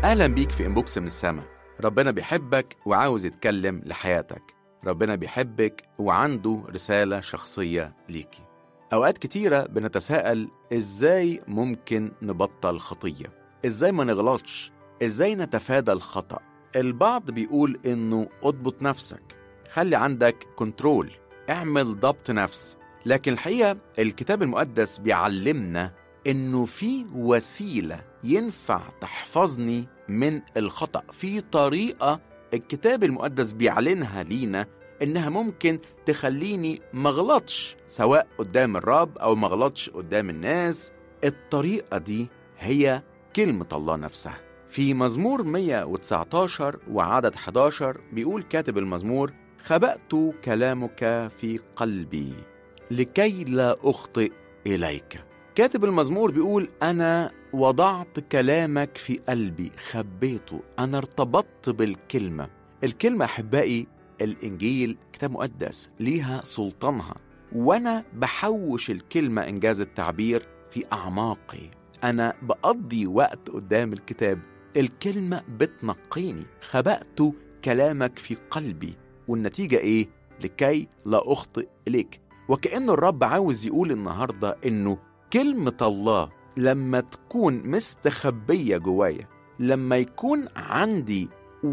أهلا بيك في إنبوكس من السما ربنا بيحبك وعاوز يتكلم لحياتك ربنا بيحبك وعنده رسالة شخصية ليكي أوقات كتيرة بنتساءل إزاي ممكن نبطل خطية إزاي ما نغلطش إزاي نتفادى الخطأ البعض بيقول إنه اضبط نفسك خلي عندك كنترول اعمل ضبط نفس لكن الحقيقة الكتاب المقدس بيعلمنا إنه في وسيلة ينفع تحفظني من الخطأ في طريقة الكتاب المقدس بيعلنها لينا إنها ممكن تخليني مغلطش سواء قدام الرب أو مغلطش قدام الناس الطريقة دي هي كلمة الله نفسها في مزمور 119 وعدد 11 بيقول كاتب المزمور خبأت كلامك في قلبي لكي لا أخطئ إليك كاتب المزمور بيقول أنا وضعت كلامك في قلبي خبيته أنا ارتبطت بالكلمة الكلمة أحبائي الإنجيل كتاب مقدس ليها سلطانها وأنا بحوش الكلمة إنجاز التعبير في أعماقي أنا بقضي وقت قدام الكتاب الكلمة بتنقيني خبأت كلامك في قلبي والنتيجة إيه؟ لكي لا أخطئ إليك وكأن الرب عاوز يقول النهاردة إنه كلمة الله لما تكون مستخبية جوايا لما يكون عندي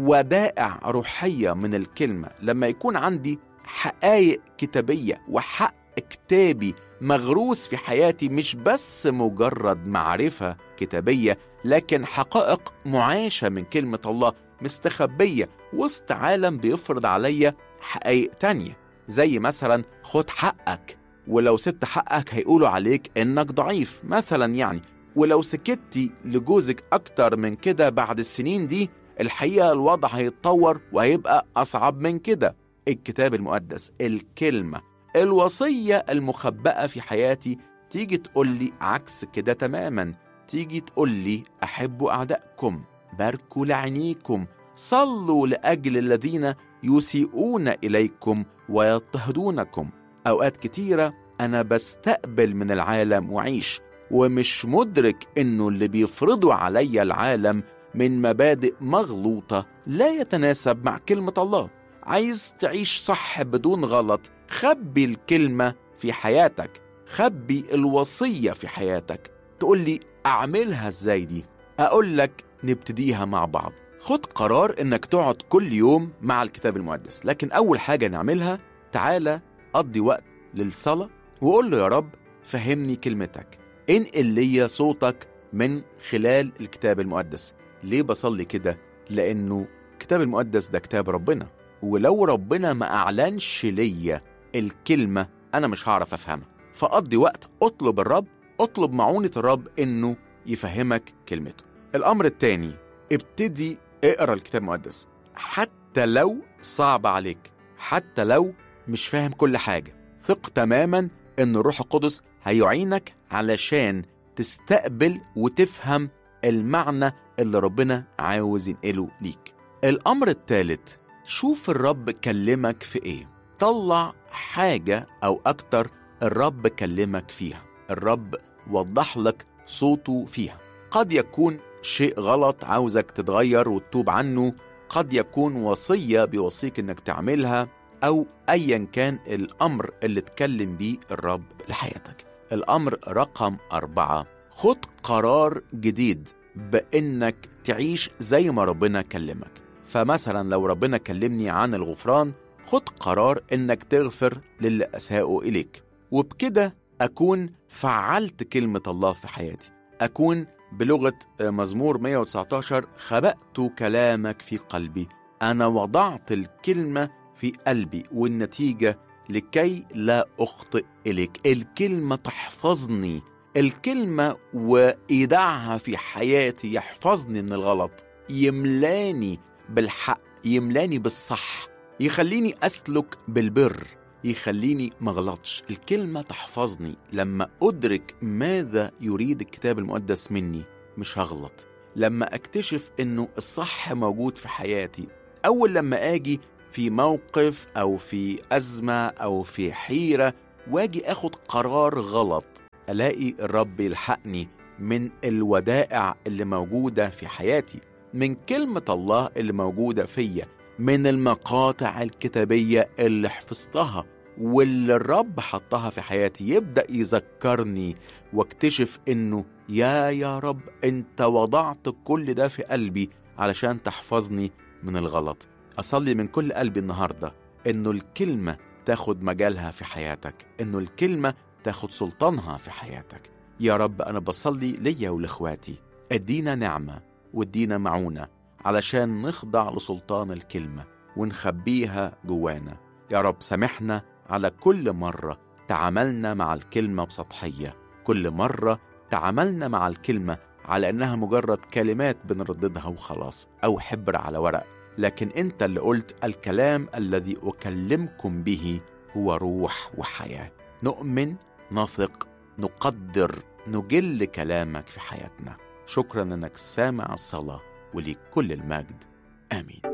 ودائع روحية من الكلمة لما يكون عندي حقائق كتابية وحق كتابي مغروس في حياتي مش بس مجرد معرفة كتابية لكن حقائق معاشة من كلمة الله مستخبية وسط عالم بيفرض عليا حقائق تانية زي مثلا خد حقك ولو سبت حقك هيقولوا عليك انك ضعيف مثلا يعني ولو سكتي لجوزك اكتر من كده بعد السنين دي الحقيقة الوضع هيتطور وهيبقى أصعب من كده الكتاب المقدس الكلمة الوصية المخبأة في حياتي تيجي تقول لي عكس كده تماما تيجي تقول لي أحبوا أعدائكم باركوا لعينيكم صلوا لأجل الذين يسيئون إليكم ويضطهدونكم أوقات كتيرة أنا بستقبل من العالم وعيش ومش مدرك إنه اللي بيفرضوا عليا العالم من مبادئ مغلوطة لا يتناسب مع كلمة الله عايز تعيش صح بدون غلط خبي الكلمة في حياتك خبي الوصية في حياتك تقول لي أعملها إزاي دي أقول لك نبتديها مع بعض خد قرار إنك تقعد كل يوم مع الكتاب المقدس لكن أول حاجة نعملها تعالى قضي وقت للصلاة وقول له يا رب فهمني كلمتك انقل لي صوتك من خلال الكتاب المقدس ليه بصلي كده؟ لأنه الكتاب المقدس ده كتاب ربنا ولو ربنا ما أعلنش ليا الكلمة أنا مش هعرف أفهمها فقضي وقت اطلب الرب اطلب معونة الرب إنه يفهمك كلمته الأمر التاني ابتدي اقرا الكتاب المقدس حتى لو صعب عليك حتى لو مش فاهم كل حاجة ثق تماما إن الروح القدس هيعينك علشان تستقبل وتفهم المعنى اللي ربنا عاوز ينقله ليك الأمر الثالث شوف الرب كلمك في إيه طلع حاجة أو أكتر الرب كلمك فيها الرب وضح لك صوته فيها قد يكون شيء غلط عاوزك تتغير وتتوب عنه قد يكون وصية بيوصيك إنك تعملها أو أيا كان الأمر اللي اتكلم بيه الرب لحياتك الأمر رقم أربعة خد قرار جديد بإنك تعيش زي ما ربنا كلمك فمثلا لو ربنا كلمني عن الغفران خد قرار إنك تغفر للي أساءوا إليك وبكده أكون فعلت كلمة الله في حياتي أكون بلغة مزمور 119 خبأت كلامك في قلبي أنا وضعت الكلمة في قلبي والنتيجة لكي لا أخطئ إليك الكلمة تحفظني الكلمة وإيداعها في حياتي يحفظني من الغلط يملاني بالحق يملاني بالصح يخليني أسلك بالبر يخليني مغلطش الكلمة تحفظني لما أدرك ماذا يريد الكتاب المقدس مني مش هغلط لما أكتشف أنه الصح موجود في حياتي أول لما أجي في موقف أو في أزمة أو في حيرة واجي أخد قرار غلط ألاقي الرب يلحقني من الودائع اللي موجودة في حياتي من كلمة الله اللي موجودة فيا من المقاطع الكتابية اللي حفظتها واللي الرب حطها في حياتي يبدأ يذكرني واكتشف انه يا يا رب انت وضعت كل ده في قلبي علشان تحفظني من الغلط أصلي من كل قلبي النهاردة انه الكلمة تاخد مجالها في حياتك انه الكلمة تاخد سلطانها في حياتك يا رب أنا بصلي ليا ولإخواتي ادينا نعمة وادينا معونة علشان نخضع لسلطان الكلمة ونخبيها جوانا يا رب سامحنا على كل مرة تعاملنا مع الكلمة بسطحية كل مرة تعاملنا مع الكلمة على إنها مجرد كلمات بنرددها وخلاص أو حبر على ورق لكن أنت اللي قلت الكلام الذي أكلمكم به هو روح وحياة نؤمن نثق نقدر نجل كلامك في حياتنا شكرا انك سامع الصلاه وليك كل المجد امين